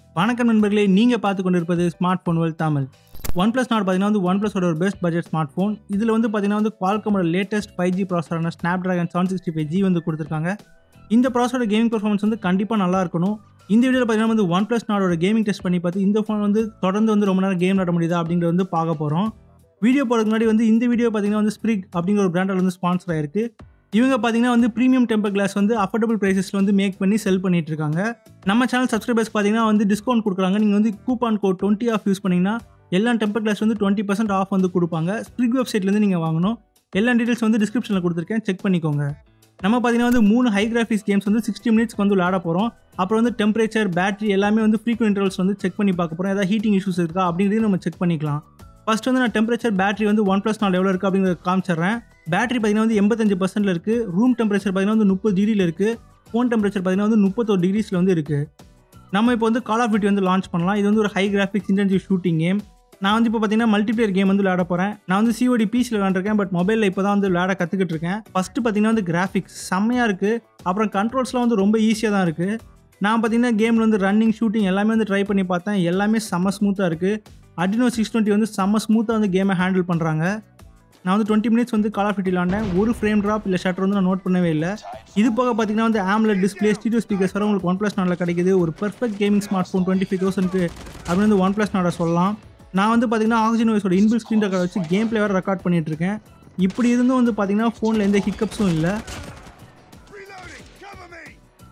வணக்கம் நண்பர்களே நீங்கள் பார்த்து கொண்டிருப்பது smart phone Vel Tamil one plus Nord பார்த்தீங்கன்னா வந்து ஒன் ப்ளஸோட ஒரு பெஸ்ட் பட்ஜெட் ஸ்மார்ட் ஃபோன் இதில் வந்து பார்த்தீங்கன்னா வந்து குவால்கமோட லேட்டஸ்ட் ஃபைவ் ஜி ப்ராசரான Snapdragon seven sixty five G வந்து கொடுத்துருக்காங்க இந்த ப்ராசரோட கேமிங் பர்ஃபார்மன்ஸ் வந்து கண்டிப்பாக நல்லா இருக்கணும் இந்த வீடியோவில் பார்த்தீங்கன்னா வந்து ஒன் ப்ளஸ் நாடோட கேமிங் டெஸ்ட் பண்ணி பார்த்து இந்த ஃபோன் வந்து தொடர்ந்து வந்து ரொம்ப நேரம் கேம் விளாட முடியுதா அப்படிங்கிறத வந்து பார்க்க போகிறோம் வீடியோ போகிறதுக்கு முன்னாடி வந்து இந்த வீடியோ பார்த்தீங்கன்னா வந்து ஸ்ப்ரிக் அப்படிங்கிற ஒரு பிராண்டில் வந்து ஸ்பான்சர் ஆயிருக்கு இவங்க பார்த்தீங்கன்னா வந்து ப்ரீமியம் டெம்பர் கிளாஸ் வந்து அஃபோர்டபுள் ப்ரைஸஸில் வந்து மேக் பண்ணி செல் பண்ணிட்டு இருக்காங்க நம்ம சேனல் சப்ஸ்கிரைபர்ஸ் பார்த்தீங்கன்னா வந்து டிஸ்கவுண்ட் கொடுக்குறாங்க நீங்கள் வந்து coupon code twenty off use பண்ணிங்கன்னா எல்லா டெம்பர் கிளாஸ் வந்து டுவெண்ட்டி பர்சன்ட் ஆஃப் வந்து கொடுப்பாங்க ஸ்ப்ரிக் வெப்சைட்லேருந்து நீங்கள் வாங்கணும் எல்லா டீட்டெயில்ஸ் வந்து டிஸ்கிரிப்ஷனில் கொடுத்துருக்கேன் செக் பண்ணிக்கோங்க நம்ம பார்த்தீங்கன்னா வந்து மூணு ஹை கிராஃபிக்ஸ் கேம்ஸ் வந்து சிக்ஸ்டி மினிட்ஸ்க்கு வந்து விளாட போகிறோம் அப்புறம் வந்து டெம்பரேச்சர் பேட்டரி எல்லாமே வந்து ஃப்ரீக்வெண்ட் இன்டர்வல்ஸ் வந்து செக் பண்ணி பார்க்க போகிறோம் ஏதாவது ஹீட்டிங் இஷ்யூஸ் இருக்கா அப்படிங்கிறதையும் நம்ம செக் பண்ணிக்கலாம் ஃபர்ஸ்ட் வந்து நான் டெம்பரேச்சர் பேட்டரி வந்து ஒன் ப்ளஸ் நாலு எவ்வளோ இருக்குது அப்படிங்கிறத காமிச்சிடுறேன் பேட்டரி பார்த்தீங்கன்னா வந்து எண்பத்தஞ்சு பர்சன்ட்ல இருக்குது ரூம் டெம்பரேச்சர் பார்த்தீங்கன்னா வந்து முப்பது டிகிரியில் இருக்குது ஃபோன் டெம்பரேச்சர் பார்த்தீங்கன்னா வந்து முப்பத்தொரு டிகிரிஸில் வந்து இருக்குது நம்ம இப்போ வந்து கால் ஆஃப் டியூட்டி வந்து லான்ச் பண்ணலாம் இது வந்து ஒரு high graphics intensive shooting game நான் வந்து இப்போ பார்த்தீங்கன்னா மல்டிபிளேயர் கேம் வந்து விளையாட போகிறேன் நான் வந்து சிஓடி பிசியில் விளாண்டுருக்கேன் பட் மொபைலில் இப்போ தான் வந்து விளையாட கற்றுக்கிட்டு இருக்கேன் ஃபஸ்ட்டு பார்த்தீங்கன்னா வந்து கிராஃபிக்ஸ் செம்மையாக இருக்குது அப்புறம் கண்ட்ரோல்ஸ்லாம் வந்து ரொம்ப ஈஸியாக தான் இருக்குது நான் பார்த்தீங்கன்னா கேமில் வந்து ரன்னிங் ஷூட்டிங் எல்லாமே வந்து ட்ரை பண்ணி பார்த்தேன் எல்லாமே செம்ம ஸ்மூத்தாக இருக்குது அடினோ சிக்ஸ் டுவெண்ட்டி வந்து செம்ம ஸ்மூத்தாக வந்து கேமை ஹேண்டில் பண்ணுறாங்க நான் வந்து டுவெண்ட்டி மினிட்ஸ் வந்து கால் ஆஃப் டியூட்டி விளாண்டேன் ஒரு ஃப்ரேம் ட்ராப் இல்லை ஷட்டர் வந்து நான் நோட் பண்ணவே இல்லை இது போக பார்த்தீங்கன்னா வந்து ஆம்லெட் டிஸ்பிளே ஸ்டீடியோ ஸ்பீக்கர்ஸ் வர உங்களுக்கு ஒன் ப்ளஸ் நாடில் கிடைக்குது ஒரு perfect gaming smart phone twenty five தௌசண்ட்க்கு அப்படின்னு வந்து ஒன் ப்ளஸ் நாட சொல்லலாம் நான் வந்து பார்த்தீங்கன்னா ஆக்சிஜன் வாய்ஸோட இன்பில் ஸ்க்ரீன் ரெக்கார்ட் வச்சு கேம் பிளே வேறு ரெக்கார்ட் பண்ணிட்டு இருக்கேன் இப்படி இருந்தும் வந்து பார்த்தீங்கன்னா ஃபோனில் எந்த ஹிக்கப்ஸும் இல்லை Reloading! Cover me!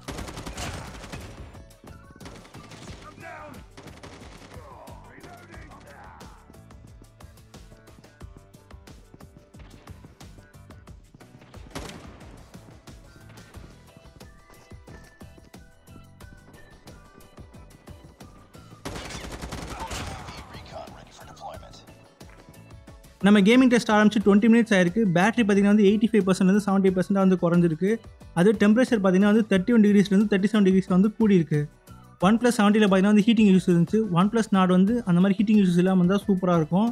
I'm down! Reloading! நம்ம கேமிங் டெஸ்ட் ஆரம்பிச்சு டுவெண்ட்டி மினிட்ஸ் ஆயிருக்கு பேட்டரி பார்த்தீங்கன்னா வந்து eighty five percent seventy percent வந்து குறைஞ்சிருக்கு அது டெம்பரேச்சர் பார்த்தீங்கன்னா வந்து தேர்ட்டி ஒன் டிகிரிஸ்லேருந்து தேர்ட்டி செவன் டிகிரிஸ் வந்து கூடியிருக்கு ஒன் ப்ளஸ் செவன்ட்டியில் பார்த்தீங்கன்னா வந்து ஹீட்டிங் இஷ்யூஸ் இருந்துச்சு ஒன் ப்ளஸ் நாட் வந்து அந்த மாதிரி ஹீட்டிங் இஷ்யூஸ் இல்லாமல் இருந்தால் சூப்பராக இருக்கும்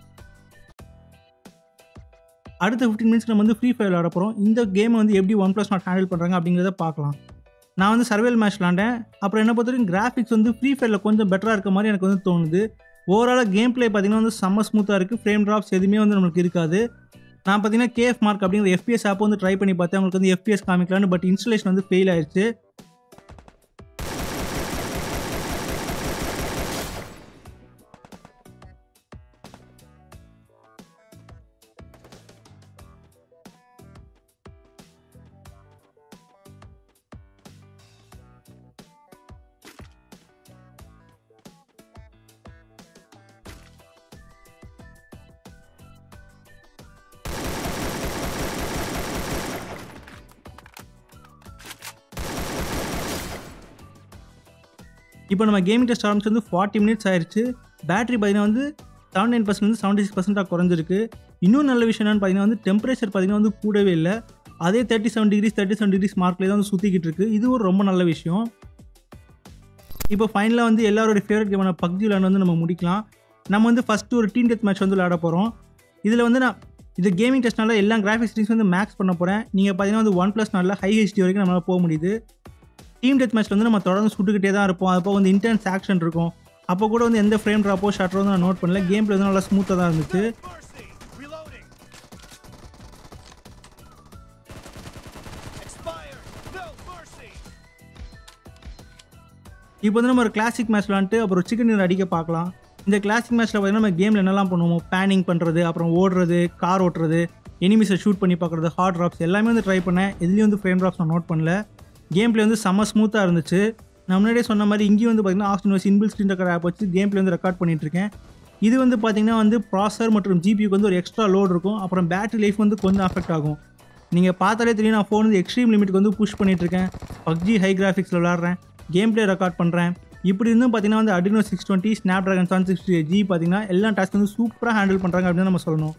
அடுத்த ஃபிஃப்டின் மினிட்ஸ் நம்ம வந்து ஃப்ரீ ஃபயர் விளாட போகிறோம் இந்த கேமை வந்து எப்படி ஒன் ப்ளஸ் நாட் ஹேண்டில் பண்ணுறாங்க அப்படிங்கிறத பார்க்கலாம் நான் வந்து சர்வேல் மேட்ச் விளாண்டேன் அப்புறம் என்ன பொறுத்த வரைக்கும் கிராஃபிக்ஸ் வந்து ஃப்ரீ ஃபயரில் கொஞ்சம் பெட்டராக இருக்க மாதிரி எனக்கு வந்து தோணுது ஓவராலாக கேம் பிளே பார்த்தீங்கன்னா வந்து செம்ம ஸ்மூத்தாக இருக்குது ஃப்ரேம் ட்ராப்ஸ் எதுவுமே வந்து நம்மளுக்கு இருக்காது நான் பார்த்தீங்கன்னா கேஎஃப் மார்க் அப்படிங்கிற எஃபிஎஸ் ஆப் வந்து ட்ரை பண்ணி பார்த்தேன் உங்களுக்கு வந்து எஃபிஎஸ் காமிக்கலான்னு பட் இன்ஸ்டலேஷன் வந்து ஃபெயில் ஆயிடுச்சு இப்போ நம்ம கேமிங் டெஸ்ட் ஆரம்பிச்சு வந்து ஃபார்ட்டி மினிட்ஸ் ஆயிடுச்சு பேட்டரி பார்த்தீங்கன்னா வந்து seventy nine percent seventy six பர்சன்ட்டாக குறைஞ்சிருக்கு இன்னும் நல்ல விஷயம் என்னன்னு பார்த்தீங்கன்னா வந்து டெம்பரேச்சர் பார்த்தீங்கன்னா வந்து கூடவே இல்லை அதே thirty seven degrees thirty seven degrees மார்க்லேயே தான் வந்து சுற்றிக்கிட்டு இருக்கு இது ஒரு ரொம்ப நல்ல விஷயம் இப்போ ஃபைனலாக வந்து எல்லாரோட ஃபேவரட் கேமான பப்ஜி விளாண்டு வந்து நம்ம முடிக்கலாம் நம்ம வந்து ஃபஸ்ட்டு ஒரு டீம் டெத் மேட்ச் வந்து விளாட போகிறோம் இதில் வந்து நான் இது கேமிங் டெஸ்ட்னால எல்லா கிராஃபிக்ஸ் செட்டிங்ஸ் வந்து மேக்ஸ் பண்ண போகிறேன் நீங்கள் பார்த்தீங்கன்னா வந்து ஒன் ப்ளஸ் நாளில் ஹை ஹெச்டி வரைக்கும் நம்மளால் போக முடியுது டீம் டெத் மேட்ச்ல வந்து நம்ம தொடர்ந்து சுட்டுக்கிட்டே தான் இருப்போம் அப்போ வந்து இன்டென்ஸ் ஆக்ஷன் இருக்கும் அப்போ கூட வந்து எந்த ஃப்ரேம் ட்ராப்போ ஷட்டரோ வந்து நான் நோட் பண்ணல கேம் பிளே வந்து நல்லா ஸ்மூத்தாக தான் இருந்துச்சு Mercy! Reloading! Expired! No mercy! இப்போ வந்து நம்ம ஒரு கிளாசிக் மேட்ச் விளாண்டுட்டு அப்புறம் சிக்கன் டின்னர் அடிக்க பார்க்கலாம் இந்த கிளாசிக் மேட்ச்சில் பார்த்தீங்கன்னா நம்ம கேமில் என்னெல்லாம் பண்ணுவோம் பேனிங் பண்ணுறது அப்புறம் ஓடுறது கார் ஓட்டுறது எனிமிஸை ஷூட் பண்ணி பார்க்குறது ஹார்ட் ட்ராப்ஸ் எல்லாமே வந்து ட்ரை பண்ணேன் எதுலேயும் வந்து ஃப்ரேம் ட்ராப்ஸ் நான் நோட் பண்ணல கேம் பிளே வந்து செம்ம ஸ்மூத்தாக இருந்துச்சு நான் முன்னாடியே சொன்ன மாதிரி இங்கேயும் வந்து பார்த்தீங்கன்னா ஆக்சிஜன் வச்சு இன்பில் ஸ்க்ரீன் ரெக்கார்ட் ஆப் வச்சு கேம் பிளே வந்து ரெக்கார்ட் பண்ணிட்டு இருக்கேன் இது வந்து பார்த்தீங்கன்னா வந்து ப்ராசர் மற்றும் ஜிபிக்கு வந்து ஒரு எக்ஸ்ட்ரா லோட் இருக்கும் அப்புறம் பேட்டரி லைஃப் வந்து கொஞ்சம் அஃபெக்ட் ஆகும் நீங்கள் பார்த்தாலே தெரியும் நான் ஃபோன் வந்து எக்ஸ்ட்ரீம் லிமிட்டுக்கு வந்து புஷ் பண்ணிட்டு இருக்கேன் பப்ஜி ஹை கிராஃபிக்ஸில் விளாட்றேன் கேம் பிளே ரெக்கார்ட் பண்ணுறேன் இப்படி இருந்தும் பார்த்தீங்கன்னா வந்து Adreno six twenty Snapdragon seven sixty G பார்த்தீங்கன்னா எல்லா டாஸ்க் வந்து சூப்பராக ஹேண்டில் பண்ணுறாங்க அப்படின்னு நம்ம சொல்லணும்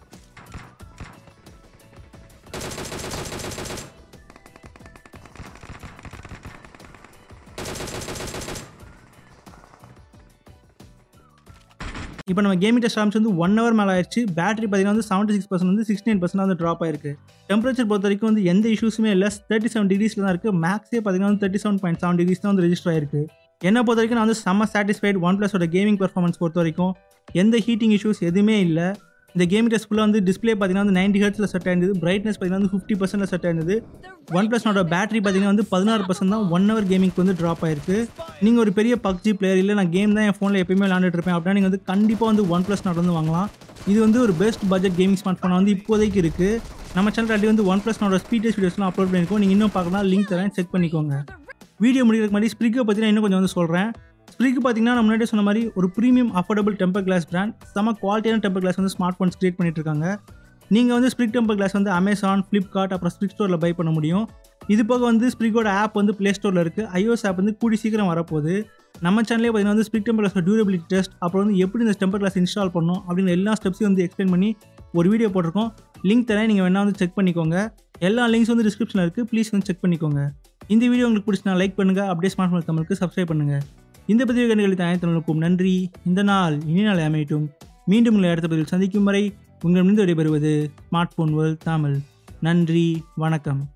இப்போ நம்ம கேமிங் டெஸ்ட் ஆரம்பிச்சு வந்து ஒன் ஹவர் மேலே ஆயிடுச்சு பேட்டரி பார்த்தீங்கன்னா வந்து செவன்ட்டி சிக்ஸ் பர்சன்ட் வந்து சிக்ஸ்டி நைன் பர்சன்ட் வந்து ட்ராப் ஆயிருக்கு டெம்பரேச்சர் பொறுத்த வரைக்கும் வந்து எந்த இஷ்யூஸுமே இல்லை தேர்ட்டி செவன் டிகிரிஸில் தான் இருக்குது மேக்ஸே பார்த்தீங்கன்னா வந்து thirty seven point seven degrees தான் வந்து ரெஜிஸ்டர் ஆயிருக்கு என்னை பொறுத்த வரைக்கும் நான் வந்து செம்ம சாட்டிஸ்ஃபைட் ஒன் ப்ளஸோட கேமிங் பர்ஃபார்மன்ஸ் பொறுத்த வரைக்கும் எந்த ஹீட்டிங் இஷ்யூஸ் எதுவுமே இல்லை இந்த கேமிங் டெஸ்ட் ஃபுல்லாக வந்து டிஸ்பிளே பார்த்தீங்கன்னா வந்து நைன்டி ஹெர்ட்ஸில் செட் ஆயிருந்தது பிரைட்னஸ் பார்த்தீங்கன்னா வந்து ஃபிஃப்டி பர்சன்ட் செட் ஆயிருந்தது ஒன் ப்ளஸ்னோட பேட்டரி பார்த்தீங்கன்னா வந்து பதினாறு பர்சன்ட் தான் ஒன் ஹவர் கேமிங்க்கு வந்து ட்ராப் ஆயிருக்கு நீங்கள் ஒரு பெரிய பப்ஜி பிளேயர் இல்லை நான் கேம் தான் என் ஃபோனில் எப்பயுமே விளாண்டுட்டு இருப்பேன் அப்படின்னா நீங்கள் வந்து கண்டிப்பாக வந்து ஒன் ப்ளஸ் நாட் வந்து வாங்கலாம் இது வந்து ஒரு best budget gaming smart phone வந்து இப்போதைக்கு இருக்குது நம்ம சேனல் ஆல்ரெடி வந்து ஒன் ப்ளஸ் நாட் ஸ்பீடஸ் வீடியோஸ்லாம் அப்லோட் பண்ணியிருக்கோம் நீங்கள் இன்னும் பார்க்கலாம் லிங்க் தரேன் செக் பண்ணிக்கோங்க வீடியோ முடிக்கிறதுக்கு முன்னாடி ஸ்ப்ரிக்கை பற்றி நான் இன்னும் கொஞ்சம் வந்து சொல்கிறேன் ஸ்ப்ரிக் பார்த்தீங்கன்னா நம்ம முன்னாடி சொன்ன மாதிரி ஒரு premium affordable temper glass brand செம குவாலிட்டியான டெம்பர் கிளாஸ் வந்து ஸ்மார்ட் ஃபோன்ஸ் கிரியேட் பண்ணிட்டு இருக்காங்க நீங்கள் வந்து ஸ்ப்ரிக் டெம்பர் கிளாஸ் வந்து அமேசான் ஃப்ளிப்கார்ட் அப்புறம் ஸ்ப்ரிக் ஸ்டோரில் பை பண்ண முடியும் இது போக வந்து ஸ்ப்ரிக்கோட ஆப் வந்து ப்ளே ஸ்டோரில் இருக்குது ஐஓஎஸ் ஆப் வந்து கூடி சீக்கிரம் வரப்போகுது நம்ம சேனலே பார்த்தீங்கன்னா வந்து ஸ்ப்ரிக் டெம்பர் கிளாஸ் டியூரபிலிட்டி டெஸ்ட் அப்புறம் வந்து எப்படி இந்த டெம்பர் கிளாஸ் இன்ஸ்டால் பண்ணணும் அப்படின்னு எல்லா ஸ்டெப்ஸையும் வந்து எக்ஸ்பிளைன் பண்ணி ஒரு வீடியோ போட்டிருக்கோம் லிங்க் தரேன் நீங்கள் வேணால் வந்து செக் பண்ணிக்கோங்க எல்லா லிங்க்ஸ் வந்து டிஸ்கிரிப்ஷனில் இருக்குது ப்ளீஸ் வந்து செக் பண்ணிக்கோங்க இந்த வீடியோ உங்களுக்கு பிடிச்சினா லைக் பண்ணுங்கள் அப்படியே ஸ்மார்ட் ஃபோன் தமிழுக்கு சப்ஸ்கிரைப் பண்ணுங்கள் இந்த பதிவு கண்டுகளித்த அனைத்து நன்றி இந்த நாள் இனி நாள் அமையட்டும் மீண்டும் உங்களை அடுத்த பதிவில் சந்திக்கும் வரை உங்களிடமிருந்து விடைபெறுவது ஸ்மார்ட் ஃபோன் வேர்ல்ட் தமிழ் நன்றி வணக்கம்